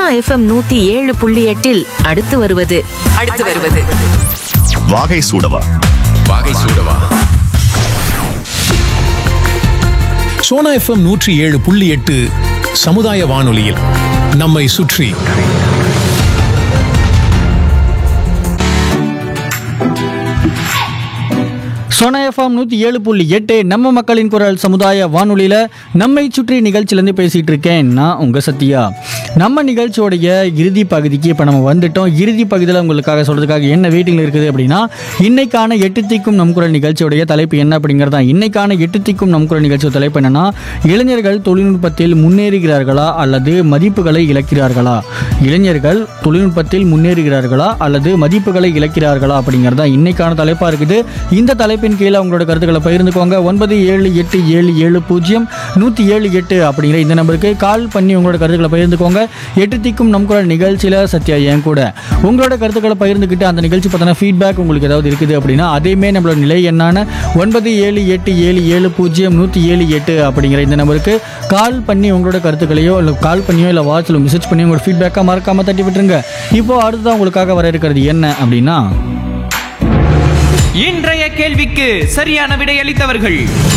Sona FM நூத்தி ஏழு புள்ளி எட்டில் அடுத்து வருவது அடுத்து வருவது வாகை சூடவா வாகை சூடவா சோனா எஃப்எம் நூற்றி ஏழு புள்ளி எட்டு சமுதாய வானொலியில் நம்மை சுற்றி சோனா எஃப்எம் நூற்றி ஏழு புள்ளி எட்டு நம்ம மக்களின் குரல் சமுதாய வானொலியில் நம்மை சுற்றி நிகழ்ச்சியிலேருந்து பேசிகிட்டு இருக்கேன் நான் உங்கள் சத்யா நம்ம நிகழ்ச்சியோடைய இறுதி பகுதிக்கு இப்போ நம்ம வந்துட்டோம் இறுதி பகுதியில் உங்களுக்காக சொல்கிறதுக்காக என்ன வெயிட்டிங்கில் இருக்குது அப்படின்னா இன்னைக்கான எட்டு திக்கும் நம் குரல் நிகழ்ச்சியோடைய தலைப்பு என்ன அப்படிங்கிறது தான் இன்னைக்கான எட்டு திக்கும் நம் குரல் நிகழ்ச்சியோட தலைப்பு என்னன்னா இளைஞர்கள் தொழில்நுட்பத்தில் முன்னேறுகிறார்களா அல்லது மதிப்புகளை இழக்கிறார்களா இளைஞர்கள் தொழில்நுட்பத்தில் முன்னேறுகிறார்களா அல்லது மதிப்புகளை இழக்கிறார்களா அப்படிங்கிறது தான் இன்னைக்கான தலைப்பாக இருக்குது இந்த தலைப்பின் கீழே உங்களோட கருத்துக்களை பகிர்ந்துக்கோங்க ஒன்பது ஏழு எட்டு ஏழு ஏழு பூஜ்ஜியம் நூற்றி ஏழு எட்டு அப்படிங்கிற இந்த நம்பருக்கு கால் பண்ணி உங்களோட கருத்துக்களை பகிர்ந்துக்கோங்க எட்டு திக்கும் நம் குரல் நிகழ்ச்சியில் சத்யா என் கூட உங்களோட கருத்துக்களை பகிர்ந்துக்கிட்டு அந்த நிகழ்ச்சி பார்த்தோன்னா ஃபீட்பேக் உங்களுக்கு ஏதாவது இருக்குது அப்படின்னா அதேமே நம்மளோட நிலை என்னான ஒன்பது ஏழு எட்டு ஏழு ஏழு பூஜ்ஜியம் நூற்றி ஏழு எட்டு அப்படிங்கிற இந்த நம்பருக்கு கால் பண்ணி உங்களோட கருத்துக்களையோ இல்லை கால் பண்ணியோ இல்லை வாட்ஸ்அப்பில் மெசேஜ் பண்ணி உங்களோட ஃபீட்பேக்காக மறக்காமல் தட்டி விட்டுருங்க இப்போ அடுத்ததான் உங்களுக்காக வர இருக்கிறது என்ன அப்படின்னா இன்றைய கேள்விக்கு சரியான விடையளித்தவர்கள்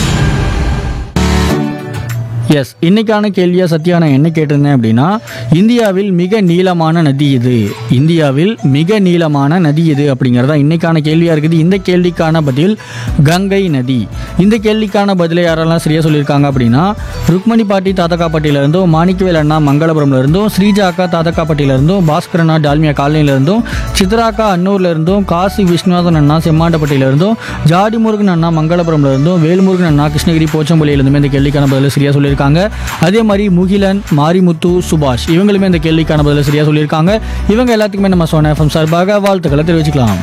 எஸ் இன்னைக்கான கேள்வியா சத்யா நான் என்ன கேட்டிருந்தேன் அப்படின்னா இந்தியாவில் மிக நீளமான நதி எது இந்தியாவில் மிக நீளமான நதி எது அப்படிங்கிறதா இன்னைக்கான கேள்வியா இருக்குது இந்த கேள்விக்கான பதில் கங்கை நதி இந்த கேள்விக்கான பதிலை யாரெல்லாம் சரியா சொல்லியிருக்காங்க அப்படின்னா ருக்மணி பாட்டி தாத்தக்காப்பட்டியில இருந்தும் மாணிக்கவேல் அண்ணா மங்களபுரம்ல இருந்தும் ஸ்ரீஜா அக்கா தாத்தக்காப்பட்டியில இருந்தும் பாஸ்கர் அண்ணா டால்மியா காலனில இருந்தும் சித்ராக்கா அன்னூர்ல இருந்தும் காசி விஸ்வநாதன் அண்ணா செம்மாண்டப்பட்டியில இருந்தும் ஜாடி முருகன் அண்ணா மங்களபுரம்ல இருந்தும் வேல்முருகன் அண்ணா கிருஷ்ணகிரி போச்சம்பள்ளியில இருந்துமே இந்த கேள்விக்கான பதில் சரியா சொல்லியிருக்காங்க அதே மாதிரி முகிலன் மாரிமுத்து சுபாஷ் இவங்களுமே இந்த கேள்விக்கான பதில் சரியா சொல்லியிருக்காங்க இவங்க எல்லாத்துக்குமே நம்ம சோனா எஃப்எம் சார்பாக வாழ்த்துக்களை தெரிவிச்சுக்கலாம்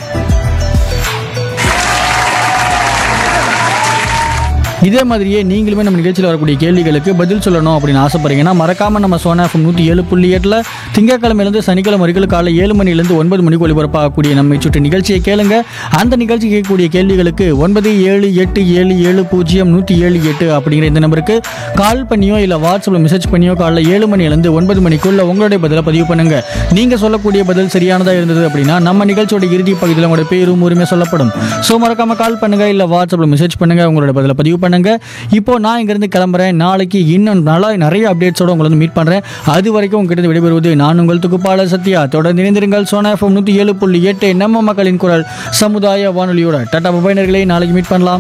இதே மாதிரியே நீங்களுமே நம்ம நிகழ்ச்சியில் வரக்கூடிய கேள்விகளுக்கு பதில் சொல்லணும் அப்படின்னு ஆசைப்படுறீங்கன்னா மறக்காம நம்ம சோனா எஃப்எம் நூற்றி ஏழு புள்ளி எட்டில் திங்கக்கிழமையிலேருந்து சனிக்கிழமை வரைக்கும் காலை ஏழு மணிலேருந்து ஒன்பது மணிக்கு ஒளிபரப்பாகக்கூடிய நம்மை சுற்றி நிகழ்ச்சியை கேளுங்க அந்த நிகழ்ச்சி கேட்கக்கூடிய கேள்விகளுக்கு ஒன்பது ஏழு எட்டு ஏழு ஏழு பூஜ்ஜியம் நூற்றி ஏழு எட்டு அப்படிங்கிற இந்த நம்பருக்கு கால் பண்ணியோ இல்லை வாட்ஸ்அப்பில் மெசேஜ் பண்ணியோ காலைல ஏழு மணிலேருந்து ஒன்பது மணிக்குள்ள உங்களுடைய பதிலை பதிவு பண்ணுங்க நீங்க சொல்லக்கூடிய பதில் சரியானதா இருந்தது அப்படின்னா நம்ம நிகழ்ச்சியோட இறுதி பகுதியில் உங்களோட பேரும் உரிமை சொல்லப்படும் ஸோ மறக்காம கால் பண்ணுங்க இல்லை வாட்ஸ்அப்பில் மெசேஜ் பண்ணுங்க உங்களோட பதிலை பதிவு பண்ணுங்க இப்போ நான் இங்கிருந்து கிளம்புறேன் நாளைக்கு இன்னும் நல்லா நிறைய அப்டேட்ஸோட உங்களை வந்து மீட் பண்றேன் அது வரைக்கும் உங்ககிட்ட விடைபெறுவது நான் உங்கள் துக்குப்பாளர் சத்யா தொடர்ந்து இணைந்திருங்கள் சோனா எஃப்எம் நூற்றி ஏழு புள்ளி எட்டு நம்ம மக்களின் குரல் சமுதாய வானொலியோட டாடா பபைனர்களை நாளைக்கு மீட் பண்ணலாம்